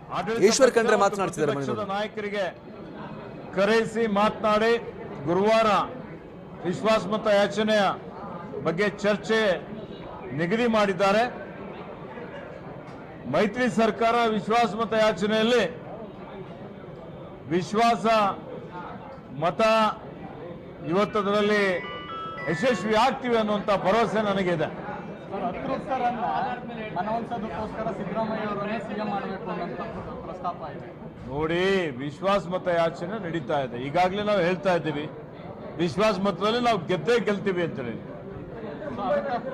ಆಡಳಿತ ಈಶ್ವರ್ ಖಂಡ್ರೆ ಪಕ್ಷ ಮತ್ತು ಮಾತನಾಡ್ತಿದ್ದಾರೆ ಪ್ರತಿಪಕ್ಷದ ಮನೆಯವರು. ನಾಯಕರಿಗೆ ಕರೆಯಿಸಿ ಮಾತನಾಡಿ ಗುರುವಾರ ವಿಶ್ವಾಸಮತ ಯಾಚನೆಯ ಬಗ್ಗೆ ಚರ್ಚೆ ನಿಗದಿ ಮಾಡಿದ್ದಾರೆ ಮೈತ್ರಿ ಸರ್ಕಾರ ವಿಶ್ವಾಸಮತ ಯಾಚನೆಯಲ್ಲಿ ವಿಶ್ವಾಸ ಮತ ಇವತ್ತದರಲ್ಲಿ ಯಶಸ್ವಿ ಆಗ್ತೀವಿ ಅನ್ನುವಂಥ ಭರವಸೆ ನನಗಿದೆ ಸರ್ ಅತೃಪ್ತರನ್ನ ಮನವೊಲಿಸೋದಕ್ಕೋಸ್ಕರ ಸಿದ್ದರಾಮಯ್ಯ ಅವರನ್ನೇ ಸಿಎಂ ಮಾಡಬೇಕು ಅನ್ನೋಂಥ ಪ್ರಸ್ತಾಪ ಇದೆ ನೋಡಿ ವಿಶ್ವಾಸ ಮತ ಯಾಚನೆ ನಡೀತಾ ಇದೆ ಈಗಾಗಲೇ ನಾವು ಹೇಳ್ತಾ ಇದ್ದೀವಿ ವಿಶ್ವಾಸ ಮತದಲ್ಲಿ ನಾವು ಗೆದ್ದೇ ಗೆಲ್ತೀವಿ ಅಂತೇಳಿ ಸೊ ಅದಕ್ಕೆ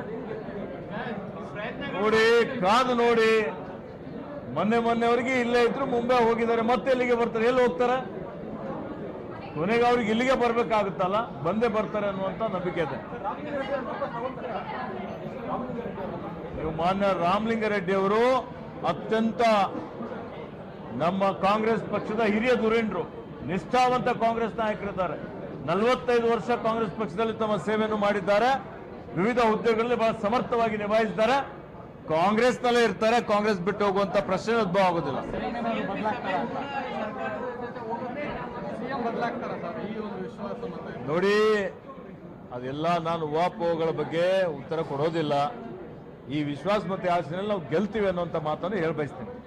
ನೋಡಿ ಕಾದು ನೋಡಿ ಮೊನ್ನೆ ಮೊನ್ನೆವರೆಗೆ ಇಲ್ಲೇ ಇದ್ರು ಮುಂಬೈ ಹೋಗಿದ್ದಾರೆ ಮತ್ತೆ ಇಲ್ಲಿಗೆ ಬರ್ತಾರೆ ಎಲ್ಲಿ ಹೋಗ್ತಾರೆ ಕೊನೆಗೆ ಅವ್ರಿಗೆ ಇಲ್ಲಿಗೆ ಬರ್ಬೇಕಾಗುತ್ತಲ್ಲ ಬಂದೇ ಬರ್ತಾರೆ ಅನ್ನುವಂತ ನಂಬಿಕೆ ಇದೆ ನೀವು ಮಾನ್ಯ ರಾಮಲಿಂಗಾರೆಡ್ಡಿ ಅವರು ಅತ್ಯಂತ ನಮ್ಮ ಕಾಂಗ್ರೆಸ್ ಪಕ್ಷದ ಹಿರಿಯ ಧುರೀಣರು ನಿಷ್ಠಾವಂತ ಕಾಂಗ್ರೆಸ್ ನಾಯಕರಿದ್ದಾರೆ ನಲವತ್ತೈದು ವರ್ಷ ಕಾಂಗ್ರೆಸ್ ಪಕ್ಷದಲ್ಲಿ ತಮ್ಮ ಸೇವೆಯನ್ನು ಮಾಡಿದ್ದಾರೆ ವಿವಿಧ ಹುದ್ದೆಗಳಲ್ಲಿ ಬಹಳ ಸಮರ್ಥವಾಗಿ ನಿಭಾಯಿಸಿದ್ದಾರೆ ಕಾಂಗ್ರೆಸ್ನಲ್ಲೇ ಇರ್ತಾರೆ ಕಾಂಗ್ರೆಸ್ ಬಿಟ್ಟು ಹೋಗುವಂತ ಪ್ರಶ್ನೆ ಉದ್ಭವ ಆಗೋದಿಲ್ಲ ಸಿಎಂ ಬದಲಾಗ್ತಾರ ಅಂತ ಸಿಎಂ ಬದಲಾಗ್ತಾರ ಸರ್ ಈ ಒಂದು ವಿಶ್ವಾಸ ಮತ ನೋಡಿ ಅದೆಲ್ಲ ನಾನು ಊಹಾಪೋಹಗಳ ಬಗ್ಗೆ ಉತ್ತರ ಕೊಡೋದಿಲ್ಲ ಈ ವಿಶ್ವಾಸ ಮತ್ತೆ ಯಾಚನೆಯಲ್ಲಿ ನಾವು ಗೆಲ್ತೀವಿ ಅನ್ನುವಂಥ ಮಾತನ್ನು ಹೇಳಿ ಬಯಸ್ತೇನೆ